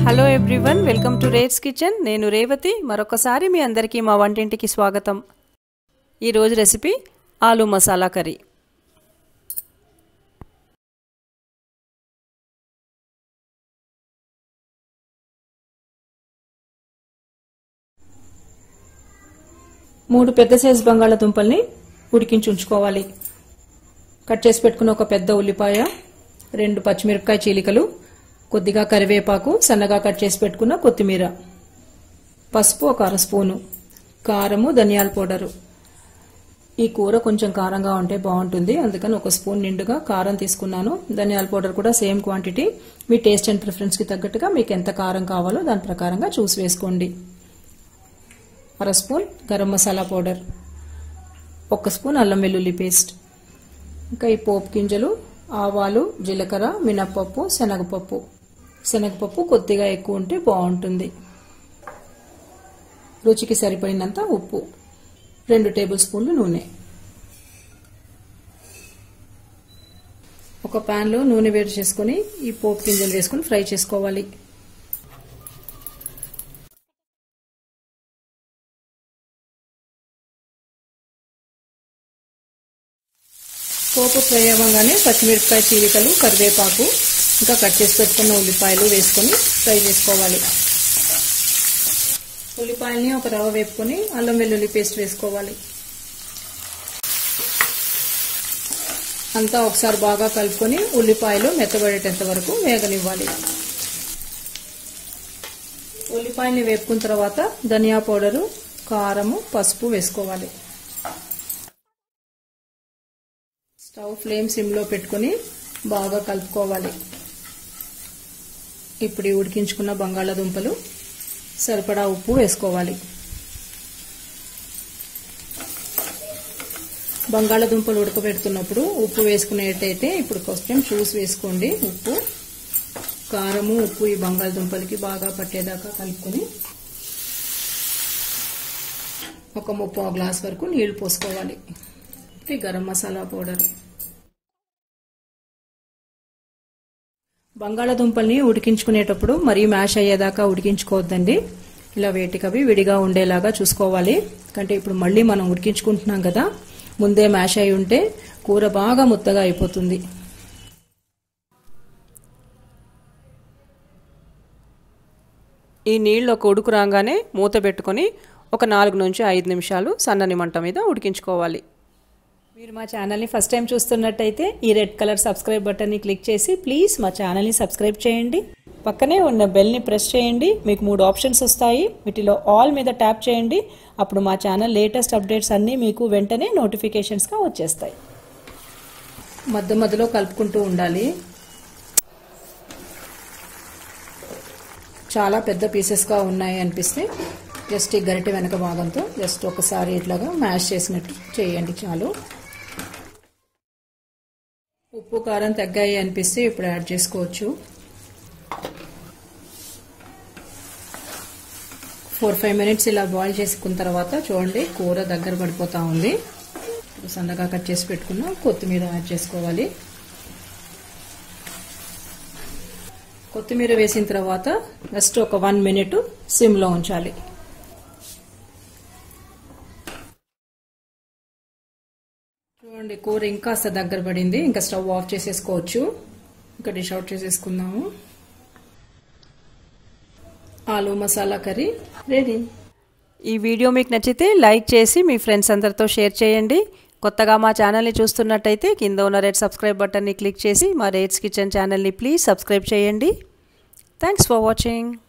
hello everyone welcome to rates kitchen నేను రేవతి మరొకసారి మీ అందరికీ మా వంటింటికి స్వాగతం ఈరోజు రెసిపీ ఆలు మసాలా కర్రీ మూడు పెద్ద సైజు బంగాళాదుంపల్ని ఉడికించి ఉంచుకోవాలి కట్ చేసి పెట్టుకున్న ఒక పెద్ద ఉల్లిపాయ రెండు పచ్చిమిరపకాయ చీలికలు కొద్దిగా కరివేపాకు సన్నగా కట్ చేసి పెట్టుకున్న కొత్తిమీర పసుపు ఒక అర స్పూను కారము ధనియాల పౌడరు ఈ కూర కొంచెం కారంగా ఉంటే బాగుంటుంది అందుకని ఒక స్పూన్ నిండుగా కారం తీసుకున్నాను ధనియాల పౌడర్ కూడా సేమ్ క్వాంటిటీ మీ టేస్ట్ అండ్ ప్రిఫరెన్స్కి తగ్గట్టుగా మీకు ఎంత కారం కావాలో దాని ప్రకారంగా చూసి వేసుకోండి అర స్పూన్ గరం మసాలా పౌడర్ ఒక స్పూన్ అల్లం వెల్లుల్లి పేస్ట్ ఇంకా ఈ పోపు గింజలు ఆవాలు జీలకర్ర మినప్పప్పు శనగపప్పు శనగపప్పు కొద్దిగా ఎక్కువ ఉంటే బాగుంటుంది రుచికి సరిపడినంత ఉప్పు రెండు టేబుల్ స్పూన్లు నూనె ఒక ప్యాన్లో నూనె వేడి చేసుకుని ఈ పోపు గింజలు వేసుకుని ఫ్రై చేసుకోవాలి పోపు ఫ్రై అవ్వగానే పచ్చిమిరపకాయ చీలికలు కరివేపాకు ఇంకా కట్ చేసి పెట్టుకున్న ఉల్లిపాయలు వేసుకొని ఫ్రై చేసుకోవాలి ఉల్లిపాయల్ని ఒక రవ్వ వేపుకొని అల్లం వెల్లుల్లి పేస్ట్ వేసుకోవాలి అంతా ఒకసారి బాగా కలుపుకొని ఉల్లిపాయలు మెత్తబడేటంత వరకు వేగనివ్వాలి ఉల్లిపాయల్ని వేపుకున్న తర్వాత ధనియా పౌడరు కారము పసుపు వేసుకోవాలి స్టవ్ ఫ్లేమ్ సిమ్లో పెట్టుకుని బాగా కలుపుకోవాలి ఇప్పుడు ఉడికించుకున్న బంగాళాదుంపలు సరిపడా ఉప్పు వేసుకోవాలి బంగాళాదుంపలు ఉడకబెడుతున్నప్పుడు ఉప్పు వేసుకునేటైతే ఇప్పుడు కొంచెం చూసి వేసుకోండి ఉప్పు కారము ఉప్పు ఈ బంగాళదుంపలకి బాగా పట్టేదాకా కలుపుకొని ఒక ముప్పై గ్లాస్ వరకు నీళ్లు పోసుకోవాలి ఈ గరం మసాలా పౌడర్ బంగాళాదుంపల్ని ఉడికించుకునేటప్పుడు మరీ మ్యాష్ అయ్యేదాకా ఉడికించుకోవద్దండి ఇలా వేటికవి విడిగా ఉండేలాగా చూసుకోవాలి అంటే ఇప్పుడు మళ్ళీ మనం ఉడికించుకుంటున్నాం కదా ముందే మ్యాష్ అయి ఉంటే కూర బాగా ముద్దగా అయిపోతుంది ఈ నీళ్ళు ఒక ఉడుకు రాగానే మూత పెట్టుకొని ఒక నాలుగు నుంచి ఐదు నిమిషాలు సన్నని మంట మీద ఉడికించుకోవాలి మీరు మా ఛానల్ని ఫస్ట్ టైం చూస్తున్నట్టయితే ఈ రెడ్ కలర్ సబ్స్క్రైబ్ బటన్ని క్లిక్ చేసి ప్లీజ్ మా ఛానల్ని సబ్స్క్రైబ్ చేయండి పక్కనే ఉన్న బెల్ని ప్రెస్ చేయండి మీకు మూడు ఆప్షన్స్ వస్తాయి వీటిలో ఆల్ మీద ట్యాప్ చేయండి అప్పుడు మా ఛానల్ లేటెస్ట్ అప్డేట్స్ అన్నీ మీకు వెంటనే నోటిఫికేషన్స్గా వచ్చేస్తాయి మధ్య మధ్యలో కలుపుకుంటూ ఉండాలి చాలా పెద్ద పీసెస్గా ఉన్నాయి అనిపిస్తే జస్ట్ ఈ గరిటె వెనక భాగంతో జస్ట్ ఒకసారి ఇట్లాగా మ్యాష్ చేసినట్టు చేయండి చాలు ఉప్పు కారం తగ్గాయి అనిపిస్తే ఇప్పుడు యాడ్ చేసుకోవచ్చు ఫోర్ ఫైవ్ మినిట్స్ ఇలా బాయిల్ చేసుకున్న తర్వాత చూడండి కూర దగ్గర పడిపోతూ ఉంది ఇప్పుడు సన్నగా కట్ చేసి పెట్టుకున్న కొత్తిమీర యాడ్ చేసుకోవాలి కొత్తిమీర వేసిన తర్వాత జస్ట్ ఒక వన్ మినిట్ సిమ్లో ఉంచాలి చూడండి కూర ఇంకాస్త దగ్గర పడింది ఇంకా స్టవ్ ఆఫ్ చేసేసుకోవచ్చు ఇంకా డిష్ అవుట్ చేసేసుకుందాము ఆలు మసాలా కర్రీ రెడీ ఈ వీడియో మీకు నచ్చితే లైక్ చేసి మీ ఫ్రెండ్స్ అందరితో షేర్ చేయండి కొత్తగా మా ఛానల్ని చూస్తున్నట్టయితే కింద ఉన్న రెడ్ సబ్స్క్రైబ్ బటన్ని క్లిక్ చేసి మా రేట్స్ కిచెన్ ఛానల్ని ప్లీజ్ సబ్స్క్రైబ్ చేయండి థ్యాంక్స్ ఫర్ వాచింగ్